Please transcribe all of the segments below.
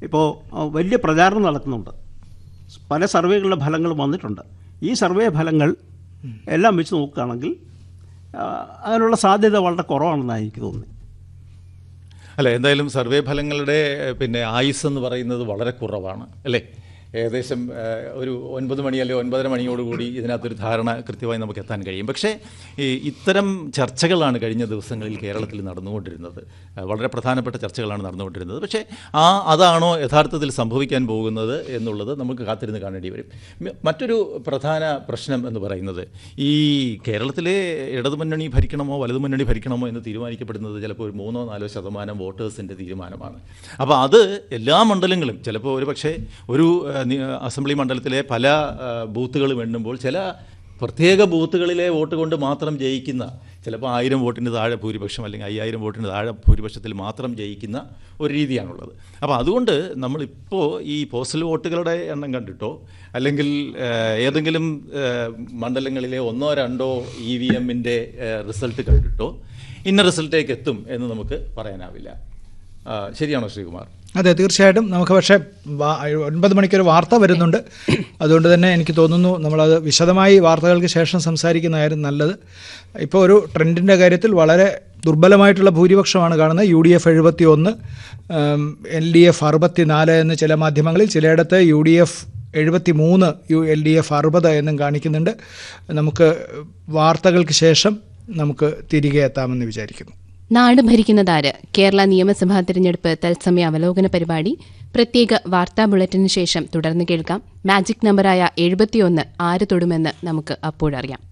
ഇപ്പോൾ ആ, വലിയ പ്രചാരണം നടക്കുന്നുണ്ട് പല സർവേകളുടെ ഫലങ്ങൾ വന്നിട്ടുണ്ട് ഈ സർവേ ഫലങ്ങൾ എല്ലാം വെച്ച് നോക്കുകയാണെങ്കിൽ ആ, അതിനുള്ള സാധ്യത വളരെ കുറവാണെന്നാണ് എനിക്ക് തോന്നുന്നത് അല്ല എന്തായാലും സർവേ ഫലങ്ങളുടെ ഏഹ്, പിന്നെ ആയുസ് എന്ന് പറയുന്നത് വളരെ കുറവാണ് അല്ലേ ഏകദേശം ഏഹ്, ഒരു ഒൻപത് മണി അല്ലെങ്കിൽ ഒൻപതര മണിയോടുകൂടി ഇതിനകത്തൊരു ധാരണ കൃത്യമായി നമുക്ക് എത്താൻ കഴിയും പക്ഷേ ഈ ഇത്തരം ചർച്ചകളാണ് കഴിഞ്ഞ ദിവസങ്ങളിൽ കേരളത്തിൽ നടന്നുകൊണ്ടിരുന്നത് ഏഹ്, വളരെ പ്രധാനപ്പെട്ട ചർച്ചകളാണ് നടന്നുകൊണ്ടിരുന്നത് പക്ഷേ ആ അതാണോ യഥാർത്ഥത്തിൽ സംഭവിക്കാൻ പോകുന്നത് എന്നുള്ളത് നമുക്ക് കാത്തിരുന്ന് കാണേണ്ടി വരും മ- മറ്റൊരു പ്രധാന പ്രശ്നം എന്ന് പറയുന്നത് ഈ കേരളത്തിലെ ഇടതുമുന്നണി ഭരിക്കണമോ വലതുമുന്നണി ഭരിക്കണമോ എന്ന് തീരുമാനിക്കപ്പെടുന്നത് ചിലപ്പോൾ ഒരു മൂന്നോ നാലോ ശതമാനം വോട്ടേഴ്സിൻ്റെ തീരുമാനമാണ് അപ്പോൾ അത് എല്ലാ മണ്ഡലങ്ങളും ചിലപ്പോൾ ഒരു പക്ഷേ ഒരു ഏഹ്, നി- അസംബ്ലി മണ്ഡലത്തിലെ പല ഏഹ്, ബൂത്തുകളും എണ്ണുമ്പോൾ ചില പ്രത്യേക ബൂത്തുകളിലെ വോട്ട് കൊണ്ട് മാത്രം ജയിക്കുന്ന ചിലപ്പോൾ ആയിരം വോട്ടിന് താഴെ ഭൂരിപക്ഷം അല്ലെങ്കിൽ അയ്യായിരം വോട്ടിന് താഴെ ഭൂരിപക്ഷത്തിൽ മാത്രം ജയിക്കുന്ന ഒരു രീതിയാണുള്ളത് അപ്പോൾ അതുകൊണ്ട് നമ്മളിപ്പോൾ ഈ പോസ്റ്റൽ വോട്ടുകളുടെ എണ്ണം കണ്ടിട്ടോ അല്ലെങ്കിൽ ഏഹ്, ഏതെങ്കിലും ഏഹ്, മണ്ഡലങ്ങളിലെ ഒന്നോ രണ്ടോ ഇ വി എമ്മിൻ്റെ റിസൾട്ട് കണ്ടിട്ടോ ഇന്ന റിസൾട്ടേക്ക് എത്തും എന്ന് നമുക്ക് പറയാനാവില്ല ആ, ശരിയാണോ ശ്രീകുമാർ അതെ തീർച്ചയായിട്ടും നമുക്ക് പക്ഷേ വാ- ഒൻപത് മണിക്കൊരു വാർത്ത വരുന്നുണ്ട് അതുകൊണ്ട് തന്നെ എനിക്ക് തോന്നുന്നു നമ്മളത് വിശദമായി വാർത്തകൾക്ക് ശേഷം സംസാരിക്കുന്നതായിരുന്നു നല്ലത് ഇപ്പോൾ ഒരു ട്രെൻഡിൻ്റെ കാര്യത്തിൽ വളരെ ദുർബലമായിട്ടുള്ള ഭൂരിപക്ഷമാണ് കാണുന്നത് യു ഡി എഫ് എഴുപത്തി ഒന്ന് എൽ ഡി എഫ് അറുപത്തി നാല് എന്ന് ചില മാധ്യമങ്ങളിൽ ചിലയിടത്ത് യു ഡി എഫ് എഴുപത്തി മൂന്ന് യു എൽ ഡി എഫ് അറുപത് എന്നും കാണിക്കുന്നുണ്ട് നമുക്ക് വാർത്തകൾക്ക് ശേഷം നമുക്ക് തിരികെ എത്താമെന്ന് വിചാരിക്കുന്നു നാട് ഭരിക്കുന്നതാര് കേരള നിയമസഭാ തിരഞ്ഞെടുപ്പ് തത്സമയ അവലോകന പരിപാടി പ്രത്യേക വാർത്താ ബുള്ളറ്റിന് ശേഷം തുടർന്ന് കേൾക്കാം മാജിക് നമ്പറായ എഴുപത്തിയൊന്ന് ആര് തൊടുമെന്ന് നമുക്ക് അപ്പോഴറിയാം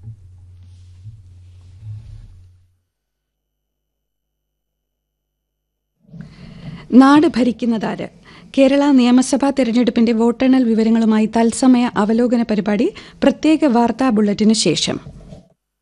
നാട് ഭരിക്കുന്നതാര് കേരള നിയമസഭാ തെരഞ്ഞെടുപ്പിന്റെ വോട്ടെണ്ണൽ വിവരങ്ങളുമായി തത്സമയ അവലോകന പരിപാടി പ്രത്യേക വാർത്താ ബുള്ളറ്റിന് ശേഷം